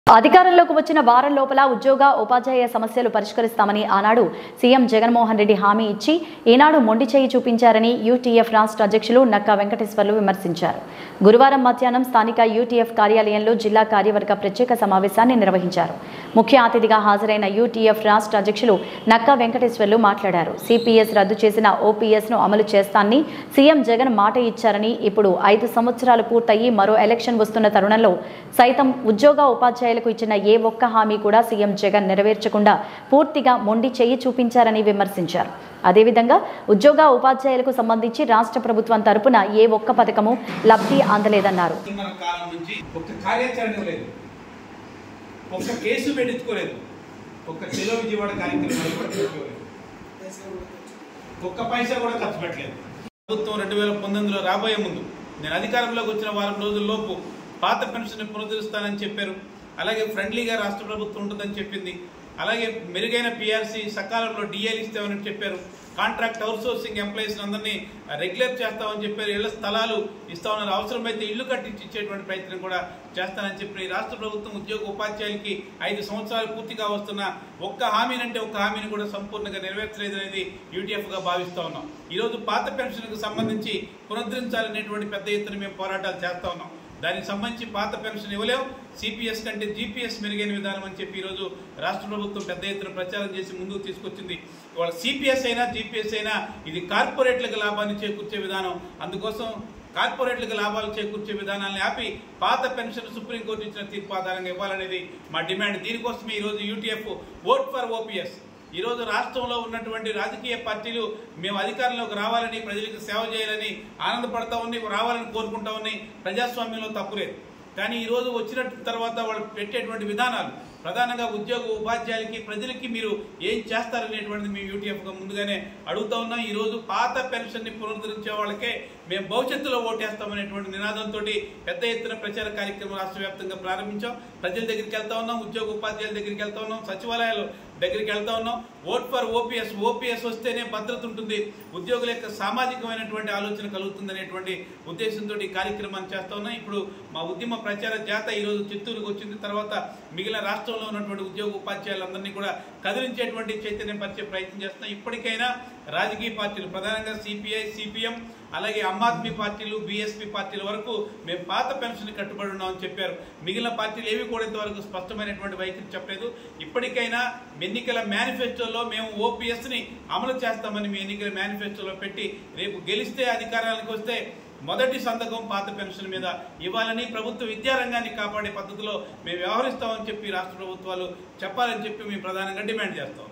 అధికారంలోకి వచ్చిన వారం లోపల ఉద్యోగ ఉపాధ్యాయ సమస్యలు పరిష్కరిస్తామని ఆనాడు సీఎం జగన్మోహన్ రెడ్డి హామీ ఇచ్చి ఈనాడు మొండి చేయి చూపించారని యూటీఎఫ్ రాష్ట్ర అధ్యక్షులు నక్కా వెంకటేశ్వర్లు విమర్శించారు గురువారం మధ్యాహ్నం స్థానిక యూటీఎఫ్ కార్యాలయంలో జిల్లా కార్యవర్గ ప్రత్యేక సమావేశాన్ని నిర్వహించారు ముఖ్య అతిథిగా హాజరైన యూటీఎఫ్ రాష్ట్ర అధ్యక్షులు నక్కా వెంకటేశ్వర్లు మాట్లాడారు సిపిఎస్ రద్దు చేసిన ఓపీఎస్ ను అమలు చేస్తానని సీఎం జగన్ మాట ఇచ్చారని ఇప్పుడు ఐదు సంవత్సరాలు పూర్తయి మరో ఎలక్షన్ వస్తున్న తరుణంలో సైతం ఉద్యోగ ఉపాధ్యాయులకు ఇచ్చిన ఏ ఒక్క హామీ కూడా సీఎం జగన్ నెరవేర్చకుండా పూర్తిగా మొండి చెయ్యి చూపించారని విమర్శించారు అదేవిధంగా ఉద్యోగ ఉపాధ్యాయులకు సంబంధించి రాష్ట్ర ప్రభుత్వం తరపున ఏ ఒక్క పథకము లబ్ధి అందలేదన్నారు సంవత్సరాల కాలం నుంచి ఒక్క కార్యాచరణ లేదు ఒక్క కేసు పెట్టించుకోలేదు ఒక్క చెలో విజయవాడ కార్యక్రమాలు కూడా పెట్టుకోలేదు ఒక్క పైసా కూడా ఖర్చు పెట్టలేదు ప్రభుత్వం రెండు వేల పంతొమ్మిదిలో రాబోయే ముందు నేను అధికారంలోకి వచ్చిన వారం రోజుల్లోపు పాత పెన్షన్ పునరుద్ధరిస్తానని చెప్పారు అలాగే ఫ్రెండ్లీగా రాష్ట్ర ప్రభుత్వం ఉంటుందని చెప్పింది అలాగే మెరుగైన పిఆర్సీ సకాలంలో డిఏలు ఇస్తామని చెప్పారు కాంట్రాక్ట్ అవుట్సోర్సింగ్ ఎంప్లాయీస్ అందరినీ రెగ్యులర్ చేస్తామని చెప్పారు ఇళ్ల స్థలాలు ఇస్తామన్నారు అవసరమైతే ఇల్లు కట్టించి ఇచ్చేటువంటి ప్రయత్నం కూడా చేస్తానని చెప్పి రాష్ట్ర ప్రభుత్వం ఉద్యోగ ఉపాధ్యాయులకి ఐదు సంవత్సరాలు పూర్తిగా వస్తున్న ఒక్క హామీనంటే ఒక్క హామీని కూడా సంపూర్ణంగా నెరవేర్చలేదు అనేది యూటీఎఫ్ గా భావిస్తా ఉన్నాం ఈరోజు పాత పెన్షన్కు సంబంధించి పునరుద్ధరించాలనేటువంటి పెద్ద ఎత్తున మేము పోరాటాలు చేస్తా ఉన్నాం దానికి సంబంధించి పాత పెన్షన్ ఇవ్వలేం సిపిఎస్ కంటే జీపీఎస్ మెరుగైన విధానం అని చెప్పి ఈరోజు రాష్ట్ర ప్రభుత్వం పెద్ద ఎత్తున ప్రచారం చేసి ముందుకు తీసుకొచ్చింది ఇవాళ సిపిఎస్ అయినా జీపీఎస్ అయినా ఇది కార్పొరేట్లకు లాభాన్ని చేకూర్చే విధానం అందుకోసం కార్పొరేట్లకు లాభాలు చేకూర్చే విధానాన్ని ఆపి పాత పెన్షన్ సుప్రీంకోర్టు ఇచ్చిన తీర్పు ఆధారంగా ఇవ్వాలనేది మా డిమాండ్ దీనికోసమే ఈరోజు యూటీఎఫ్ ఓట్ ఫర్ ఓపీఎస్ ఈరోజు రాష్ట్రంలో ఉన్నటువంటి రాజకీయ పార్టీలు మేము అధికారంలోకి రావాలని ప్రజలకు సేవ చేయాలని ఆనందపడతా ఉన్నాయి రావాలని కోరుకుంటా ఉన్నాయి ప్రజాస్వామ్యంలో తప్పులేదు కానీ ఈరోజు వచ్చిన తర్వాత వాళ్ళు పెట్టేటువంటి విధానాలు ప్రధానంగా ఉద్యోగ ఉపాధ్యాయులకి ప్రజలకి మీరు ఏం చేస్తారనేటువంటిది మేము యూటీఎఫ్గా ముందుగానే అడుగుతా ఉన్నాం ఈరోజు పాత పెన్షన్ని పునరుద్ధరించే వాళ్ళకే మేము భవిష్యత్తులో ఓటేస్తామనేటువంటి నినాదంతో పెద్ద ఎత్తున ప్రచార కార్యక్రమం రాష్ట్ర వ్యాప్తంగా ప్రారంభించాం ప్రజల దగ్గరికి వెళ్తా ఉన్నాం ఉద్యోగ ఉపాధ్యాయుల దగ్గరికి వెళ్తా ఉన్నాం సచివాలయాలు దగ్గరికి వెళ్తా ఉన్నాం ఓట్ ఫర్ ఓపీఎస్ ఓపీఎస్ వస్తేనే భద్రత ఉంటుంది ఉద్యోగుల యొక్క సామాజికమైనటువంటి ఆలోచన కలుగుతుంది అనేటువంటి ఉద్దేశంతో ఈ కార్యక్రమాన్ని చేస్తా ఉన్నాం ఇప్పుడు మా ఉద్యమ ప్రచార జాత ఈరోజు చిత్తూరుకు వచ్చింది తర్వాత మిగిలిన రాష్ట్రంలో ఉన్నటువంటి ఉద్యోగ ఉపాధ్యాయులందరినీ కూడా కదిలించేటువంటి చైతన్యం పరిచే ప్రయత్నం చేస్తున్నాం ఇప్పటికైనా రాజకీయ పార్టీలు ప్రధానంగా సిపిఐ సిపిఎం అలాగే ఆమ్ ఆద్మీ పార్టీలు బీఎస్పీ పార్టీల వరకు మేము పాత పెన్షన్ కట్టుబడి ఉన్నామని చెప్పారు మిగిలిన పార్టీలు ఏవి కూడా ఇంతవరకు స్పష్టమైనటువంటి వైఖరి చెప్పలేదు ఇప్పటికైనా ఎన్నికల మేనిఫెస్టోలో మేము ఓపీఎస్ ని అమలు చేస్తామని మీ ఎన్నికల మేనిఫెస్టోలో పెట్టి రేపు గెలిస్తే అధికారానికి వస్తే మొదటి సంతకం పాత పెన్షన్ మీద ఇవ్వాలని ప్రభుత్వ విద్యారంగాన్ని కాపాడే పద్ధతిలో మేము వ్యవహరిస్తామని చెప్పి రాష్ట్ర ప్రభుత్వాలు చెప్పాలని చెప్పి మేము ప్రధానంగా డిమాండ్ చేస్తాం